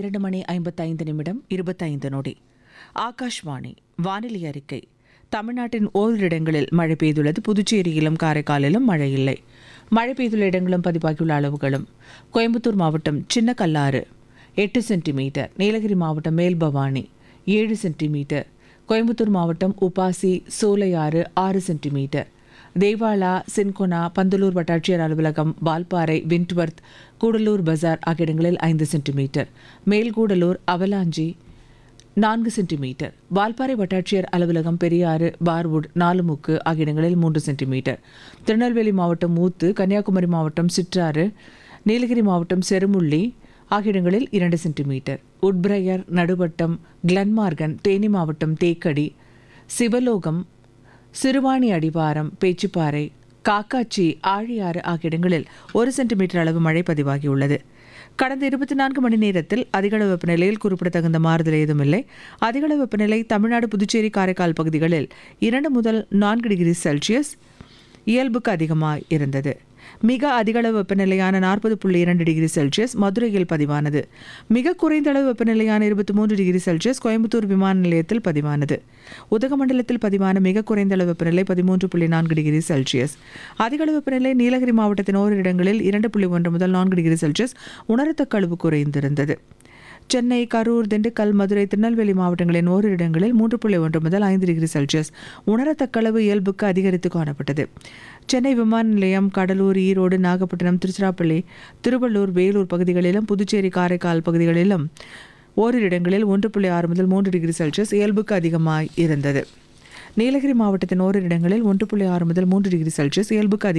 பன்னிரண்டு மணி ஐம்பத்தைந்து நிமிடம் இருபத்தைந்து நொடி ஆகாஷ்வாணி வானிலை அறிக்கை தமிழ்நாட்டின் ஓரிரு இடங்களில் மழை பெய்துள்ளது புதுச்சேரியிலும் காரைக்காலிலும் மழை இல்லை மழை பெய்துள்ள இடங்களும் பதிவாகியுள்ள அளவுகளும் கோயம்புத்தூர் மாவட்டம் சின்ன கல்லாறு எட்டு சென்டிமீட்டர் நீலகிரி மாவட்டம் மேல்பவானி ஏழு சென்டிமீட்டர் கோயம்புத்தூர் மாவட்டம் உபாசி சோலையாறு ஆறு சென்டிமீட்டர் தேவாலா சின்கொனா பந்தலூர் வட்டாட்சியர் அலுவலகம் வால்பாறை விண்ட்வர்த் கூடலூர் பஜார் ஆகிய இடங்களில் ஐந்து சென்டிமீட்டர் மேல்கூடலூர் அவலாஞ்சி நான்கு சென்டிமீட்டர் வால்பாறை வட்டாட்சியர் அலுவலகம் பெரியாறு பார்வுட் நாலுமுக்கு ஆகிய இடங்களில் மூன்று சென்டிமீட்டர் திருநெல்வேலி மாவட்டம் ஊத்து கன்னியாகுமரி மாவட்டம் சிற்றாறு நீலகிரி மாவட்டம் செருமுள்ளி ஆகிய இடங்களில் இரண்டு சென்டிமீட்டர் உட்பிரையர் நடுவட்டம் கிளன்மார்கன் தேனி மாவட்டம் தேக்கடி சிவலோகம் சிறுவாணி அடிவாரம் பேச்சுப்பாறை காக்காச்சி ஆழியாறு ஆகிய இடங்களில் ஒரு சென்டிமீட்டர் அளவு மழை பதிவாகியுள்ளது கடந்த இருபத்தி நான்கு மணி நேரத்தில் அதிகளவு வெப்பநிலையில் குறிப்பிடத்தகுந்த மாறுதல் ஏதுமில்லை அதிகளவு வெப்பநிலை தமிழ்நாடு புதுச்சேரி காரைக்கால் பகுதிகளில் இரண்டு முதல் நான்கு டிகிரி செல்சியஸ் இயல்புக்கு அதிகமாக இருந்தது மிக அதிகளவு வெப்பநிலையான நாற்பது புள்ளி இரண்டு டிகிரி செல்சியஸ் மதுரையில் பதிவானது மிக குறைந்த அளவு வெப்பநிலையான இருபத்தி மூன்று டிகிரி செல்சியஸ் கோயம்புத்தூர் விமான நிலையத்தில் பதிவானது உதகமண்டலத்தில் பதிவான மிக குறைந்த அளவு வெப்பநிலை பதிமூன்று புள்ளி நான்கு டிகிரி செல்சியஸ் அதிகளவு வெப்பநிலை நீலகிரி மாவட்டத்தின் ஓரிரு இடங்களில் இரண்டு புள்ளி ஒன்று முதல் நான்கு டிகிரி செல்சியஸ் உணரத்தக்க அளவு குறைந்திருந்தது சென்னை கரூர் திண்டுக்கல் மதுரை திருநெல்வேலி மாவட்டங்களின் ஓரிரு இடங்களில் மூன்று புள்ளி ஒன்று முதல் ஐந்து டிகிரி செல்சியஸ் உணரத்தக்க அளவு இயல்புக்கு அதிகரித்து காணப்பட்டது சென்னை விமான நிலையம் கடலூர் ஈரோடு நாகப்பட்டினம் திருச்சிராப்பள்ளி திருவள்ளூர் வேலூர் பகுதிகளிலும் புதுச்சேரி காரைக்கால் பகுதிகளிலும் ஓரிரு இடங்களில் ஒன்று புள்ளி ஆறு முதல் மூன்று டிகிரி செல்சியஸ் இயல்புக்கு அதிகமாய் இருந்தது நீலகிரி மாவட்டத்தின் ஓரிரு இடங்களில் ஒன்று புள்ளி ஆறு முதல் மூன்று டிகிரி செல்சியஸ் இயல்புக்கு அதிக